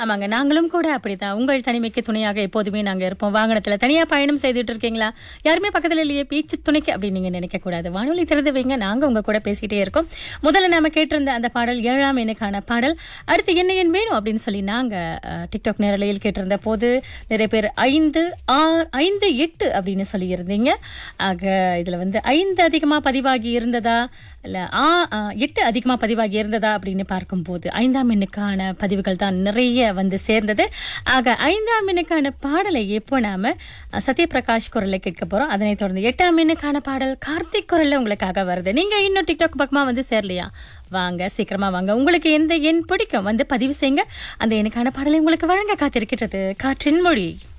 ஆமாங்க நாங்களும் கூட அப்படித்தான் உங்கள் தனிமைக்கு துணையாக எப்போதுமே நாங்க இருப்போம் வாகனத்துல தனியா பயணம் செய்துட்டு இருக்கீங்களா யாருமே பக்கத்துல இல்லையே பேச்சு துணைக்கு அப்படின்னு நீங்க நினைக்க கூடாது வானொலி திறந்து வைங்க நாங்க உங்க கூட பேசிக்கிட்டே இருக்கோம் முதல்ல நாம கேட்டிருந்த அந்த பாடல் ஏழாம் எண்ணுக்கான பாடல் அடுத்து என்ன எண் வேணும் அப்படின்னு சொல்லி நாங்க அஹ், டிக்டாக் நேரலையில் கேட்டிருந்த போது நிறைய பேர் ஐந்து ஆ- ஐந்து எட்டு அப்படின்னு சொல்லியிருந்தீங்க ஆக இதுல வந்து ஐந்து அதிகமா பதிவாகி இருந்ததா இல்ல ஆ ஆ, எட்டு அதிகமா பதிவாகி இருந்ததா அப்படின்னு பார்க்கும்போது ஐந்தாம் எண்ணுக்கான பதிவுகள் தான் நிறைய வந்து சேர்ந்தது ஆக ஐந்தாம் எண்ணுக்கான பாடலை எப்போ நாம அ, சத்யபிரகாஷ் குரலை கேட்க போறோம் அதனைத் தொடர்ந்து எட்டாம் எண்ணுக்கான பாடல் கார்த்திக் குரல்ல உங்களுக்காக வருது நீங்க இன்னும் டிக்டாக் பக்கமா வந்து சேரலையா வாங்க சீக்கிரமா வாங்க உங்களுக்கு எந்த எண் பிடிக்கும் வந்து பதிவு செய்யுங்க அந்த எண்ணுக்கான பாடலை உங்களுக்கு வழங்க காத்திருக்கிறது காற்றின் மொழி